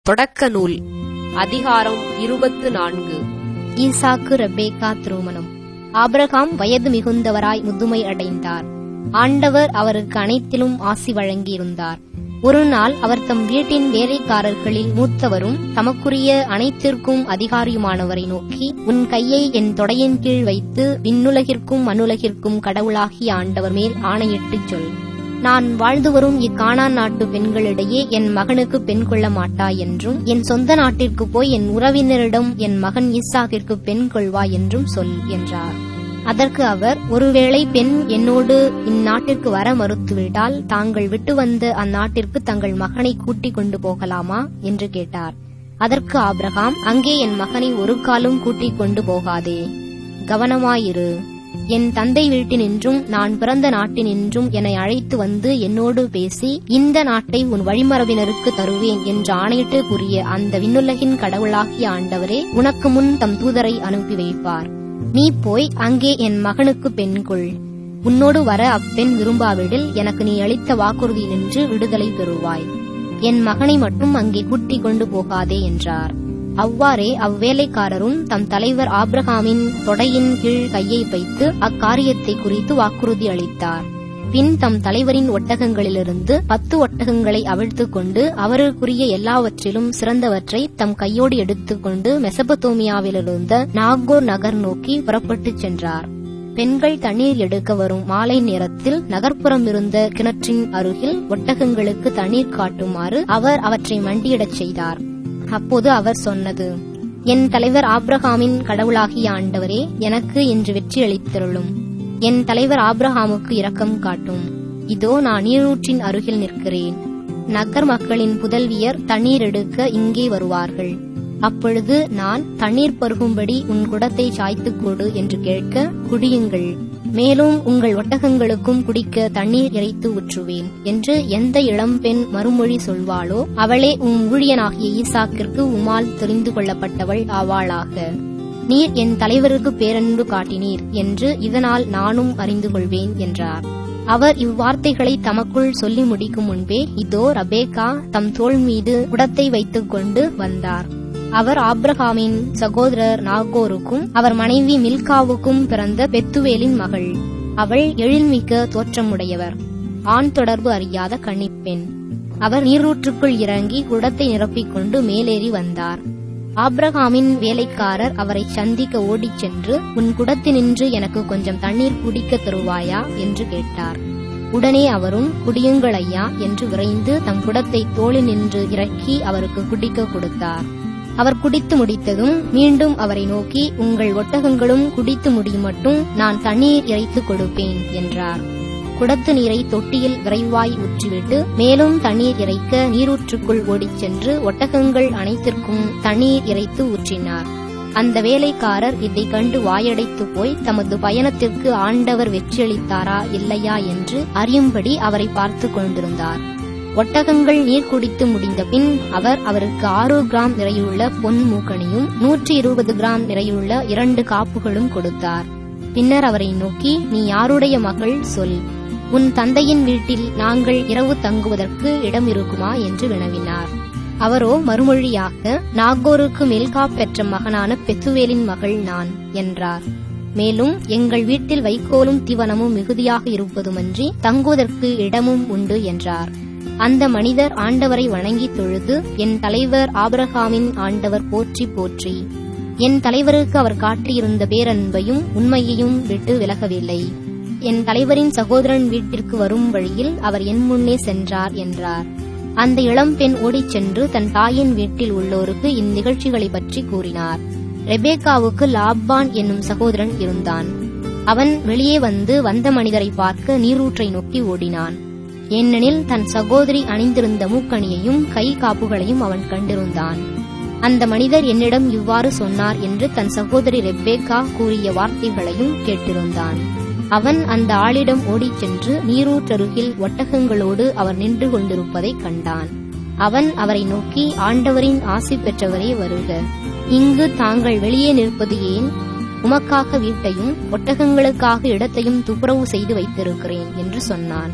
தொடக்க நூல் அதிகாரம் இருபத்து நான்கு ஈசாக்கு ரெபேக்கா திருமணம் ஆபிரகாம் வயது மிகுந்தவராய் முதுமை அடைந்தார் ஆண்டவர் அவருக்கு அனைத்திலும் ஆசி வழங்கியிருந்தார் ஒரு நாள் அவர் தம் வீட்டின் வேலைக்காரர்களில் மூத்தவரும் தமக்குரிய அனைத்திற்கும் அதிகாரியுமானவரை நோக்கி உன் கையை என் தொடையின் கீழ் வைத்து விண்ணுலகிற்கும் மண்ணுலகிற்கும் கடவுளாகிய ஆண்டவர் மேல் ஆணையிட்டுச் சொல் நான் வாழ்ந்து வரும் இக்கானான் நாட்டு பெண்களிடையே என் மகனுக்கு பெண் கொள்ள மாட்டாய் என்றும் என் சொந்த நாட்டிற்கு போய் என் உறவினரிடம் என் மகன் ஈசாக்கிற்கு பெண் கொள்வாய் என்றும் சொல் என்றார் அதற்கு அவர் ஒருவேளை பெண் என்னோடு இந்நாட்டிற்கு வர மறுத்துவிட்டால் தாங்கள் விட்டு வந்த அந்நாட்டிற்கு தங்கள் மகனை கூட்டிக் கொண்டு போகலாமா என்று கேட்டார் அதற்கு ஆபிரகாம் அங்கே என் மகனை ஒரு காலும் கூட்டிக் கொண்டு போகாதே கவனமாயிரு என் தந்தை வீட்டினின்றும் நான் பிறந்த நாட்டினின்றும் என்னை அழைத்து வந்து என்னோடு பேசி இந்த நாட்டை உன் வழிமரபினருக்கு தருவேன் என்று ஆணையிட்டு கூறிய அந்த விண்ணுலகின் கடவுளாகிய ஆண்டவரே உனக்கு முன் தம் தூதரை அனுப்பி வைப்பார் நீ போய் அங்கே என் மகனுக்கு பெண் கொள் உன்னோடு வர அப்பெண் விரும்பாவிடில் எனக்கு நீ அளித்த வாக்குறுதி நின்று விடுதலை பெறுவாய் என் மகனை மட்டும் அங்கே கூட்டிக் கொண்டு போகாதே என்றார் அவ்வாறே அவ்வேலைக்காரரும் தம் தலைவர் ஆப்ரஹாமின் தொடையின் கீழ் கையை வைத்து அக்காரியத்தை குறித்து வாக்குறுதி அளித்தார் பின் தம் தலைவரின் ஒட்டகங்களிலிருந்து பத்து ஒட்டகங்களை அவிழ்த்துக் கொண்டு அவருக்குரிய எல்லாவற்றிலும் சிறந்தவற்றை தம் கையோடு எடுத்துக்கொண்டு மெசபத்தோமியாவிலிருந்த நாகோர் நகர் நோக்கி புறப்பட்டுச் சென்றார் பெண்கள் தண்ணீர் எடுக்க வரும் மாலை நேரத்தில் நகர்ப்புறம் இருந்த கிணற்றின் அருகில் ஒட்டகங்களுக்கு தண்ணீர் காட்டுமாறு அவர் அவற்றை மண்டியிடச் செய்தார் அப்போது அவர் சொன்னது என் தலைவர் ஆப்ரஹாமின் கடவுளாகிய ஆண்டவரே எனக்கு இன்று வெற்றி அளித்தருளும் என் தலைவர் ஆப்ரஹாமுக்கு இரக்கம் காட்டும் இதோ நான் நீரூற்றின் அருகில் நிற்கிறேன் நகர் மக்களின் புதல்வியர் தண்ணீர் எடுக்க இங்கே வருவார்கள் அப்பொழுது நான் தண்ணீர் பருகும்படி உன் குடத்தை சாய்த்துக் கொடு என்று கேட்க குடியுங்கள் மேலும் உங்கள் ஒட்டகங்களுக்கும் குடிக்க தண்ணீர் இறைத்து ஊற்றுவேன் என்று எந்த இளம்பெண் மறுமொழி சொல்வாளோ அவளே உம் ஊழியனாகிய ஈசாக்கிற்கு உமால் தெரிந்து கொள்ளப்பட்டவள் ஆவாளாக நீர் என் தலைவருக்கு பேரன்பு காட்டினீர் என்று இதனால் நானும் அறிந்து கொள்வேன் என்றார் அவர் இவ்வார்த்தைகளை தமக்குள் சொல்லி முடிக்கும் முன்பே இதோ ரபேகா தம் தோள் மீது குடத்தை வைத்துக் கொண்டு வந்தார் அவர் ஆப்ரஹாமின் சகோதரர் நாகோருக்கும் அவர் மனைவி மில்காவுக்கும் பிறந்த பெத்துவேலின் மகள் அவள் எழில்மிக்க தோற்றமுடையவர் ஆண் தொடர்பு அறியாத கன்னிப்பெண் அவர் நீரூற்றுக்குள் இறங்கி குடத்தை நிரப்பிக் கொண்டு மேலேறி வந்தார் ஆப்ரஹாமின் வேலைக்காரர் அவரை சந்திக்க ஓடிச் சென்று உன் குடத்தினின்று எனக்கு கொஞ்சம் தண்ணீர் குடிக்க தருவாயா என்று கேட்டார் உடனே அவரும் குடியுங்கள் ஐயா என்று விரைந்து தம் குடத்தை தோளில் நின்று இறக்கி அவருக்கு குடிக்க கொடுத்தார் அவர் குடித்து முடித்ததும் மீண்டும் அவரை நோக்கி உங்கள் ஒட்டகங்களும் குடித்து முடியும் மட்டும் நான் தண்ணீர் இறைத்து கொடுப்பேன் என்றார் குடத்து நீரை தொட்டியில் விரைவாய் ஊற்றிவிட்டு மேலும் தண்ணீர் இறைக்க நீரூற்றுக்குள் ஓடிச் சென்று ஒட்டகங்கள் அனைத்திற்கும் தண்ணீர் இறைத்து ஊற்றினார் அந்த வேலைக்காரர் இதை கண்டு வாயடைத்து போய் தமது பயணத்திற்கு ஆண்டவர் வெற்றியளித்தாரா இல்லையா என்று அறியும்படி அவரை பார்த்து கொண்டிருந்தார் ஒட்டகங்கள் நீர் குடித்து முடிந்த பின் அவர் அவருக்கு ஆறு கிராம் நிறையுள்ள பொன் மூக்கணியும் நூற்றி இருபது கிராம் நிறையுள்ள இரண்டு காப்புகளும் கொடுத்தார் பின்னர் அவரை நோக்கி நீ யாருடைய மகள் சொல் உன் தந்தையின் வீட்டில் நாங்கள் இரவு தங்குவதற்கு இடம் இருக்குமா என்று வினவினார் அவரோ மறுமொழியாக நாகோருக்கு மெல்கா பெற்ற மகனான பெத்துவேலின் மகள் நான் என்றார் மேலும் எங்கள் வீட்டில் வைக்கோலும் தீவனமும் மிகுதியாக இருப்பதுமன்றி தங்குவதற்கு இடமும் உண்டு என்றார் அந்த மனிதர் ஆண்டவரை வணங்கி தொழுது என் தலைவர் ஆபிரகாமின் ஆண்டவர் போற்றி போற்றி என் தலைவருக்கு அவர் காட்டியிருந்த பேரன்பையும் உண்மையையும் விட்டு விலகவில்லை என் தலைவரின் சகோதரன் வீட்டிற்கு வரும் வழியில் அவர் என் முன்னே சென்றார் என்றார் அந்த இளம்பெண் ஓடிச் சென்று தன் தாயின் வீட்டில் உள்ளோருக்கு இந்நிகழ்ச்சிகளை பற்றி கூறினார் ரெபேக்காவுக்கு லாப்பான் என்னும் சகோதரன் இருந்தான் அவன் வெளியே வந்து வந்த மனிதரை பார்க்க நீரூற்றை நோக்கி ஓடினான் ஏனெனில் தன் சகோதரி அணிந்திருந்த மூக்கணியையும் கை காப்புகளையும் அவன் கண்டிருந்தான் அந்த மனிதர் என்னிடம் இவ்வாறு சொன்னார் என்று தன் சகோதரி ரெப்பேக்கா கூறிய வார்த்தைகளையும் கேட்டிருந்தான் அவன் அந்த ஆளிடம் ஓடிச் சென்று நீரூற்றருகில் ஒட்டகங்களோடு அவர் நின்று கொண்டிருப்பதைக் கண்டான் அவன் அவரை நோக்கி ஆண்டவரின் ஆசி பெற்றவரே வருக இங்கு தாங்கள் வெளியே நிற்பது ஏன் உமக்காக வீட்டையும் ஒட்டகங்களுக்காக இடத்தையும் துப்புரவு செய்து வைத்திருக்கிறேன் என்று சொன்னான்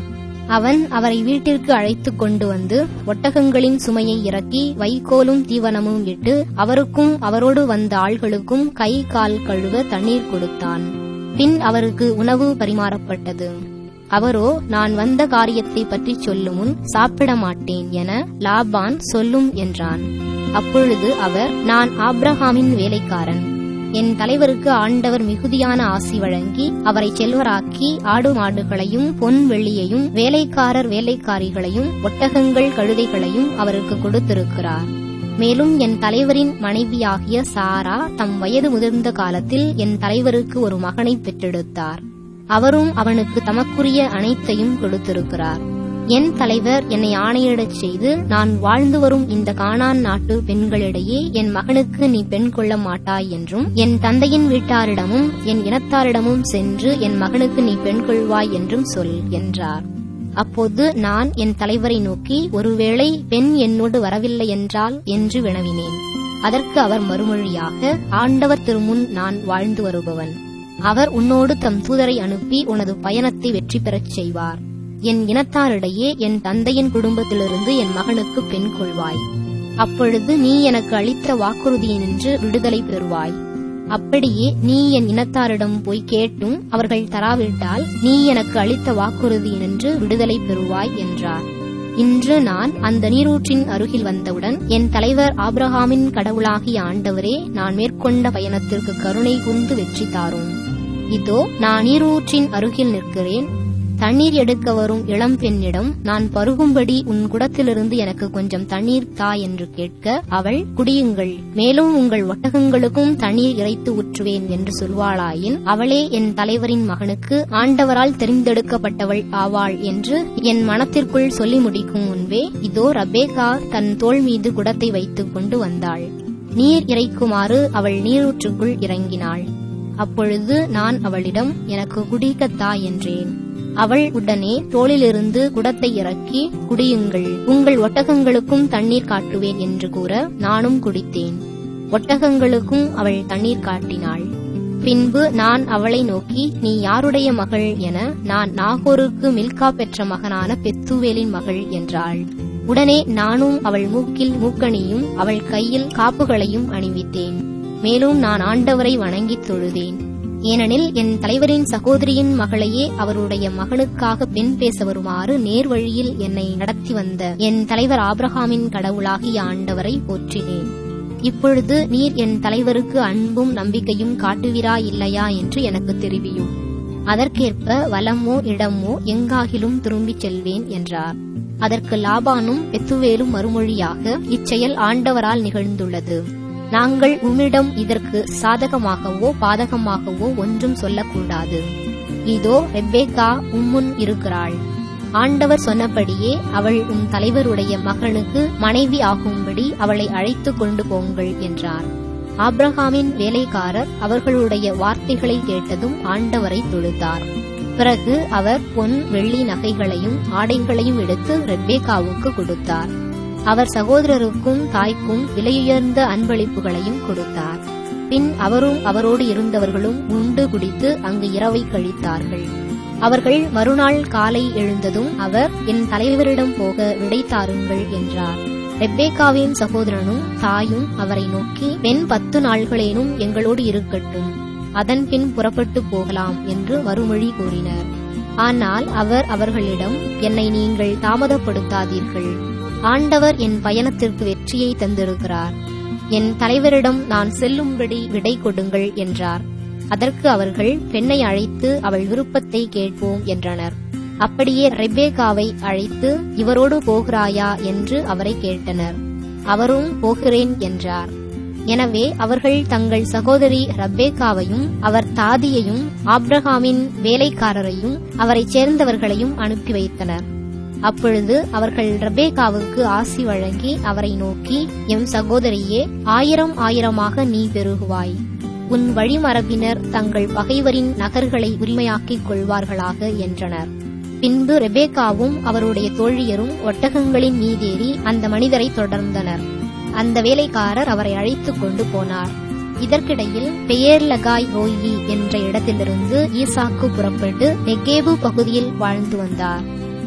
அவன் அவரை வீட்டிற்கு அழைத்துக் கொண்டு வந்து ஒட்டகங்களின் சுமையை இறக்கி வைக்கோலும் தீவனமும் இட்டு அவருக்கும் அவரோடு வந்த ஆள்களுக்கும் கை கால் கழுவ தண்ணீர் கொடுத்தான் பின் அவருக்கு உணவு பரிமாறப்பட்டது அவரோ நான் வந்த காரியத்தை பற்றி சொல்லும் முன் சாப்பிட மாட்டேன் என லாபான் சொல்லும் என்றான் அப்பொழுது அவர் நான் ஆப்ரஹாமின் வேலைக்காரன் என் தலைவருக்கு ஆண்டவர் மிகுதியான ஆசி வழங்கி அவரை செல்வராக்கி ஆடு மாடுகளையும் பொன் வெள்ளியையும் வேலைக்காரர் வேலைக்காரிகளையும் ஒட்டகங்கள் கழுதைகளையும் அவருக்கு கொடுத்திருக்கிறார் மேலும் என் தலைவரின் மனைவியாகிய சாரா தம் வயது முதிர்ந்த காலத்தில் என் தலைவருக்கு ஒரு மகனை பெற்றெடுத்தார் அவரும் அவனுக்கு தமக்குரிய அனைத்தையும் கொடுத்திருக்கிறார் என் தலைவர் என்னை ஆணையிடச் செய்து நான் வாழ்ந்து வரும் இந்த கானான் நாட்டு பெண்களிடையே என் மகனுக்கு நீ பெண் கொள்ள மாட்டாய் என்றும் என் தந்தையின் வீட்டாரிடமும் என் இனத்தாரிடமும் சென்று என் மகனுக்கு நீ பெண் கொள்வாய் என்றும் சொல் என்றார் அப்போது நான் என் தலைவரை நோக்கி ஒருவேளை பெண் என்னோடு வரவில்லை என்றால் என்று வினவினேன் அதற்கு அவர் மறுமொழியாக ஆண்டவர் திருமுன் நான் வாழ்ந்து வருபவன் அவர் உன்னோடு தம் தூதரை அனுப்பி உனது பயணத்தை வெற்றி பெறச் செய்வார் என் இனத்தாரிடையே என் தந்தையின் குடும்பத்திலிருந்து என் மகனுக்கு பெண் கொள்வாய் அப்பொழுது நீ எனக்கு அளித்த வாக்குறுதியினின்று விடுதலை பெறுவாய் அப்படியே நீ என் இனத்தாரிடம் போய் கேட்டும் அவர்கள் தராவிட்டால் நீ எனக்கு அளித்த வாக்குறுதியினின்று விடுதலை பெறுவாய் என்றார் இன்று நான் அந்த நீரூற்றின் அருகில் வந்தவுடன் என் தலைவர் ஆப்ரஹாமின் கடவுளாகிய ஆண்டவரே நான் மேற்கொண்ட பயணத்திற்கு கருணை கூர்ந்து வெற்றி தாரும் இதோ நான் நீரூற்றின் அருகில் நிற்கிறேன் தண்ணீர் எடுக்க வரும் இளம் பெண்ணிடம் நான் பருகும்படி உன் குடத்திலிருந்து எனக்கு கொஞ்சம் தண்ணீர் தா என்று கேட்க அவள் குடியுங்கள் மேலும் உங்கள் ஒட்டகங்களுக்கும் தண்ணீர் இறைத்து ஊற்றுவேன் என்று சொல்வாளாயின் அவளே என் தலைவரின் மகனுக்கு ஆண்டவரால் தெரிந்தெடுக்கப்பட்டவள் ஆவாள் என்று என் மனத்திற்குள் சொல்லி முடிக்கும் முன்பே இதோ ரபேகா தன் தோள் மீது குடத்தை வைத்துக் கொண்டு வந்தாள் நீர் இறைக்குமாறு அவள் நீரூற்றுக்குள் இறங்கினாள் அப்பொழுது நான் அவளிடம் எனக்கு குடிக்கத்தா என்றேன் அவள் உடனே தோளிலிருந்து குடத்தை இறக்கி குடியுங்கள் உங்கள் ஒட்டகங்களுக்கும் தண்ணீர் காட்டுவேன் என்று கூற நானும் குடித்தேன் ஒட்டகங்களுக்கும் அவள் தண்ணீர் காட்டினாள் பின்பு நான் அவளை நோக்கி நீ யாருடைய மகள் என நான் நாகோருக்கு மில்கா பெற்ற மகனான பெத்துவேலின் மகள் என்றாள் உடனே நானும் அவள் மூக்கில் மூக்கணியும் அவள் கையில் காப்புகளையும் அணிவித்தேன் மேலும் நான் ஆண்டவரை வணங்கித் தொழுதேன் ஏனெனில் என் தலைவரின் சகோதரியின் மகளையே அவருடைய மகனுக்காக பெண் பேச வருமாறு நேர்வழியில் என்னை நடத்தி வந்த என் தலைவர் ஆப்ரஹாமின் கடவுளாகிய ஆண்டவரை போற்றினேன் இப்பொழுது நீர் என் தலைவருக்கு அன்பும் நம்பிக்கையும் காட்டுவீரா இல்லையா என்று எனக்கு தெரிவியும் அதற்கேற்ப வலமோ இடமோ எங்காகிலும் திரும்பிச் செல்வேன் என்றார் அதற்கு லாபானும் பெத்துவேலும் மறுமொழியாக இச்செயல் ஆண்டவரால் நிகழ்ந்துள்ளது நாங்கள் உம்மிடம் இதற்கு சாதகமாகவோ பாதகமாகவோ ஒன்றும் சொல்லக்கூடாது இதோ ரெப்பேக்கா உம்முன் இருக்கிறாள் ஆண்டவர் சொன்னபடியே அவள் உம் தலைவருடைய மகனுக்கு மனைவி ஆகும்படி அவளை அழைத்து கொண்டு போங்கள் என்றார் ஆப்ரஹாமின் வேலைக்காரர் அவர்களுடைய வார்த்தைகளை கேட்டதும் ஆண்டவரை தொழுதார் பிறகு அவர் பொன் வெள்ளி நகைகளையும் ஆடைகளையும் எடுத்து ரெப்பேக்காவுக்கு கொடுத்தார் அவர் சகோதரருக்கும் தாய்க்கும் விலையுயர்ந்த அன்பளிப்புகளையும் கொடுத்தார் பின் அவரும் அவரோடு இருந்தவர்களும் உண்டு குடித்து அங்கு இரவை கழித்தார்கள் அவர்கள் மறுநாள் காலை எழுந்ததும் அவர் என் தலைவரிடம் போக விடை தாருங்கள் என்றார் ரெப்பேக்காவின் சகோதரனும் தாயும் அவரை நோக்கி பெண் பத்து நாள்களேனும் எங்களோடு இருக்கட்டும் அதன் பின் புறப்பட்டு போகலாம் என்று மறுமொழி கூறினர் ஆனால் அவர் அவர்களிடம் என்னை நீங்கள் தாமதப்படுத்தாதீர்கள் ஆண்டவர் என் பயணத்திற்கு வெற்றியை தந்திருக்கிறார் என் தலைவரிடம் நான் செல்லும்படி விடை கொடுங்கள் என்றார் அதற்கு அவர்கள் பெண்ணை அழைத்து அவள் விருப்பத்தை கேட்போம் என்றனர் அப்படியே ரெபேகாவை அழைத்து இவரோடு போகிறாயா என்று அவரை கேட்டனர் அவரும் போகிறேன் என்றார் எனவே அவர்கள் தங்கள் சகோதரி ரப்பேக்காவையும் அவர் தாதியையும் ஆப்ரஹாமின் வேலைக்காரரையும் அவரைச் சேர்ந்தவர்களையும் அனுப்பி வைத்தனர் அப்பொழுது அவர்கள் ரபேகாவுக்கு ஆசி வழங்கி அவரை நோக்கி எம் சகோதரியே ஆயிரம் ஆயிரமாக நீ பெருகுவாய் உன் வழிமரபினர் தங்கள் பகைவரின் நகர்களை உரிமையாக்கிக் கொள்வார்களாக என்றனர் பின்பு ரெபேக்காவும் அவருடைய தோழியரும் ஒட்டகங்களின் மீதேறி அந்த மனிதரை தொடர்ந்தனர் அந்த வேலைக்காரர் அவரை அழைத்துக் கொண்டு போனார் இதற்கிடையில் பெயர்லகாய் ரோயி என்ற இடத்திலிருந்து ஈசாக்கு புறப்பட்டு நெகேபு பகுதியில் வாழ்ந்து வந்தார்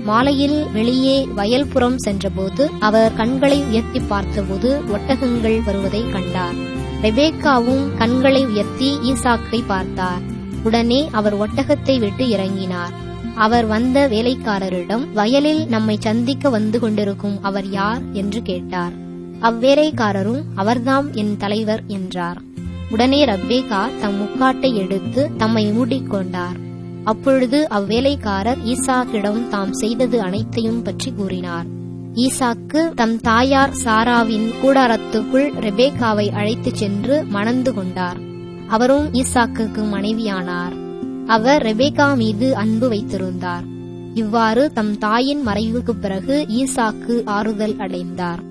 மாலையில் வெளியே வயல்புறம் சென்றபோது அவர் கண்களை உயர்த்தி பார்த்தபோது ஒட்டகங்கள் வருவதை கண்டார் ரெபேக்காவும் கண்களை உயர்த்தி ஈசாக்கை பார்த்தார் உடனே அவர் ஒட்டகத்தை விட்டு இறங்கினார் அவர் வந்த வேலைக்காரரிடம் வயலில் நம்மை சந்திக்க வந்து கொண்டிருக்கும் அவர் யார் என்று கேட்டார் அவ்வேலைக்காரரும் அவர்தாம் என் தலைவர் என்றார் உடனே ரப்பேகா தம் முக்காட்டை எடுத்து தம்மை மூடிக்கொண்டார் அப்பொழுது அவ்வேலைக்காரர் ஈசாக்கிடம் தாம் செய்தது அனைத்தையும் பற்றி கூறினார் ஈசாக்கு தம் தாயார் சாராவின் கூடாரத்துக்குள் ரெபேக்காவை அழைத்துச் சென்று மணந்து கொண்டார் அவரும் ஈசாக்குக்கு மனைவியானார் அவர் ரெபேக்கா மீது அன்பு வைத்திருந்தார் இவ்வாறு தம் தாயின் மறைவுக்குப் பிறகு ஈசாக்கு ஆறுதல் அடைந்தார்